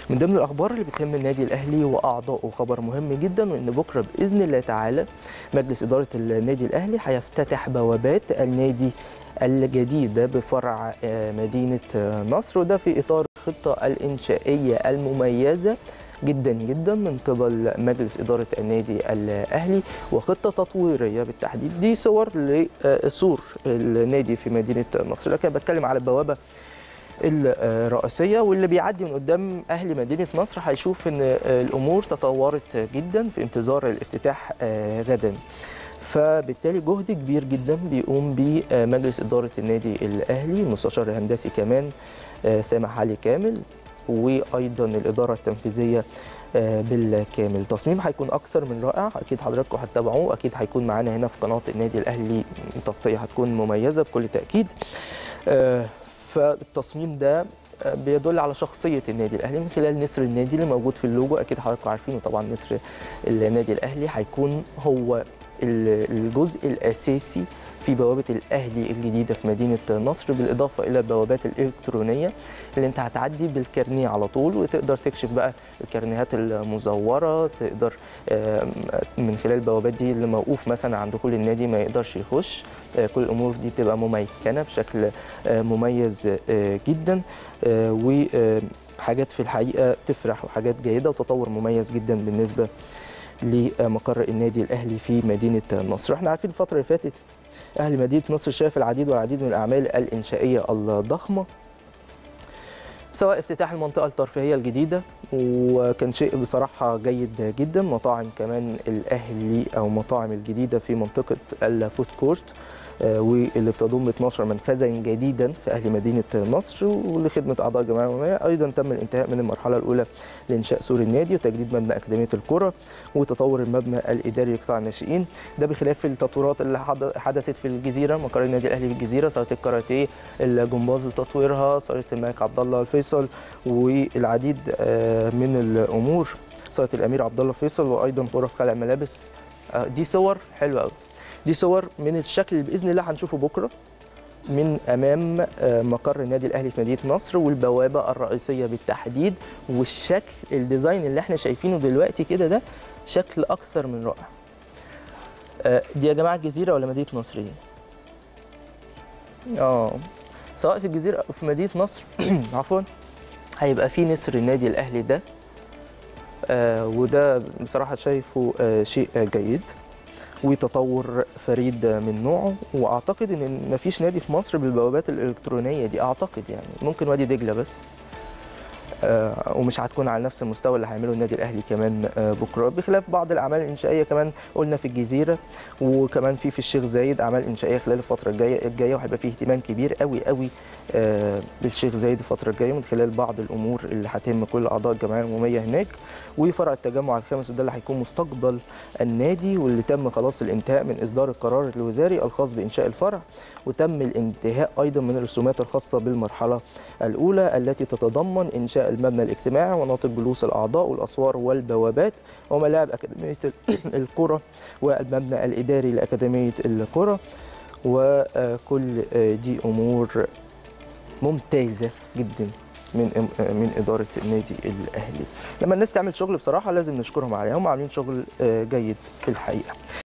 من ضمن الاخبار اللي بتهم النادي الاهلي واعضائه خبر مهم جدا وان بكره باذن الله تعالى مجلس اداره النادي الاهلي هيفتتح بوابات النادي الجديدة بفرع مدينة نصر وده في إطار الخطة الإنشائية المميزة جدا جدا من قبل مجلس إدارة النادي الأهلي وخطة تطويرية بالتحديد دي صور لسور النادي في مدينة نصر لكن بتكلم على البوابة الرئيسية واللي بيعدي من قدام أهل مدينة نصر هيشوف إن الأمور تطورت جدا في انتظار الافتتاح غدا فبالتالي جهد كبير جدا بيقوم به مجلس اداره النادي الاهلي المستشار الهندسي كمان سامح علي كامل وايضا الاداره التنفيذيه بالكامل تصميم هيكون اكثر من رائع اكيد حضراتكم هتتابعوه اكيد هيكون معانا هنا في قناه النادي الاهلي تغطيه هتكون مميزه بكل تاكيد فالتصميم ده بيدل على شخصيه النادي الاهلي من خلال نسر النادي اللي موجود في اللوجو اكيد حضراتكم عارفينه طبعا نسر النادي الاهلي هيكون هو الجزء الاساسي في بوابه الاهلي الجديده في مدينه نصر بالاضافه الى البوابات الالكترونيه اللي انت هتعدي بالكارنيه على طول وتقدر تكشف بقى الكارنيهات المزوره تقدر من خلال البوابات دي اللي موقوف مثلا عند دخول النادي ما يقدرش يخش كل الامور دي بتبقى مميكنه بشكل مميز جدا وحاجات في الحقيقه تفرح وحاجات جيده وتطور مميز جدا بالنسبه لمقر النادي الاهلي في مدينه نصر احنا عارفين الفتره اللي فاتت اهل مدينه نصر شاف العديد والعديد من الاعمال الانشائيه الضخمه سواء افتتاح المنطقه الترفيهيه الجديده وكان شيء بصراحه جيد جدا مطاعم كمان الاهلي او مطاعم الجديده في منطقه الفود كورت واللي بتضم 12 منفذا جديدا في اهل مدينه نصر ولخدمه اعضاء الجمعيه العموميه ايضا تم الانتهاء من المرحله الاولى لانشاء سور النادي وتجديد مبنى اكاديميه الكره وتطور المبنى الاداري لقطاع الناشئين ده بخلاف التطويرات اللي حدثت في الجزيره مقر النادي الاهلي بالجزيره صاله الكاراتيه الجمباز لتطويرها صاله الملك عبد الله الفيصل والعديد من الامور صاله الامير عبد الله الفيصل وايضا غرف خلع ملابس دي صور حلوه قوي دي صور من الشكل اللي باذن الله هنشوفه بكره من امام مقر النادي الاهلي في مدينه نصر والبوابه الرئيسيه بالتحديد والشكل الديزاين اللي احنا شايفينه دلوقتي كده ده شكل اكثر من رائع دي يا جماعه الجزيره ولا مدينه نصر دي اه سواء في الجزيره او في مدينه نصر عفوا هيبقى في نسر النادي الاهلي ده آه وده بصراحه شايفه آه شيء آه جيد وتطور فريد من نوعه واعتقد ان مفيش نادي في مصر بالبوابات الالكترونيه دي اعتقد يعني ممكن وادي دجله بس آه ومش هتكون على نفس المستوى اللي هيعمله النادي الاهلي كمان آه بكره بخلاف بعض الاعمال الانشائيه كمان قلنا في الجزيره وكمان في في الشيخ زايد اعمال انشائيه خلال الفتره الجايه الجايه وهيبقى فيه اهتمام كبير قوي قوي آه بالشيخ زايد الفتره الجايه من خلال بعض الامور اللي هتهم كل اعضاء الجمعيه العموميه هناك وفرع التجمع الخامس وده اللي هيكون مستقبل النادي واللي تم خلاص الانتهاء من اصدار القرار الوزاري الخاص بانشاء الفرع وتم الانتهاء ايضا من الرسومات الخاصه بالمرحله الاولى التي تتضمن انشاء المبنى الاجتماعي مناطق جلوس الاعضاء والاسوار والبوابات وملاعب اكاديميه القرى والمبنى الاداري لاكاديميه القرى وكل دي امور ممتازه جدا من من اداره النادي الاهلي لما الناس تعمل شغل بصراحه لازم نشكرهم عليها هم عاملين شغل جيد في الحقيقه